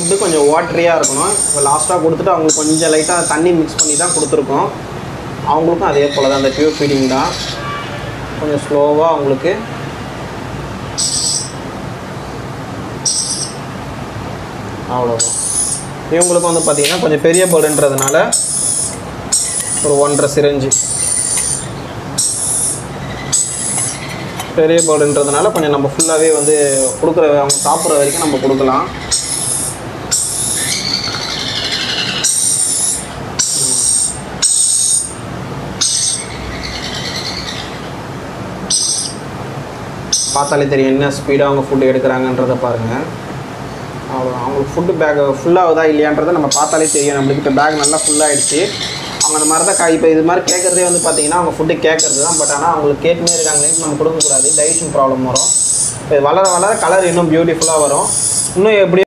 food கொஞ்சம் வாட்டரியாக இருக்கணும் இப்போ லாஸ்ட்டாக கொடுத்துட்டு அவங்களுக்கு கொஞ்சம் லைட்டாக தண்ணி மிக்ஸ் பண்ணி தான் கொடுத்துருக்கோம் அவங்களுக்கும் அதே போல் தான் அந்த டியூப் ஃபீடிங் தான் கொஞ்சம் ஸ்லோவாக அவங்களுக்கு அவ்வளோதான் இவங்களுக்கும் வந்து பார்த்திங்கன்னா கொஞ்சம் பெரிய பேர்டுன்றதுனால ஒரு ஒன்றரை சிரஞ்சு பெரிய பேர்டுன்றதுனால கொஞ்சம் நம்ம ஃபுல்லாகவே வந்து கொடுக்குற அவங்க சாப்பிட்ற வரைக்கும் நம்ம கொடுக்கலாம் பார்த்தாலே தெரியும் என்ன ஸ்பீடாக அவங்க ஃபுட்டு எடுக்கிறாங்கன்றதை பாருங்கள் அவ்வளோ அவங்களுக்கு ஃபுட்டு பேக் ஃபுல்லாகுதா இல்லையான்றதை நம்ம பார்த்தாலே தெரியும் நம்மளுக்கு இப்போ பேக் நல்லா ஃபுல்லாகிடுச்சு அவங்க அந்த மாதிரி தான் கா இப்போ இது மாதிரி கேட்குறதே வந்து பார்த்தீங்கன்னா அவங்க ஃபுட்டு கேட்குறது தான் பட் ஆனால் அவங்களுக்கு கேட்டுனே இருக்காங்களேன்னு நம்ம கொடுக்கக்கூடாது டைஜஷன் ப்ராப்ளம் வரும் இப்போ இது வளர வளர கலர் இன்னும் பியூட்டிஃபுல்லாக வரும் இன்னும் எப்படி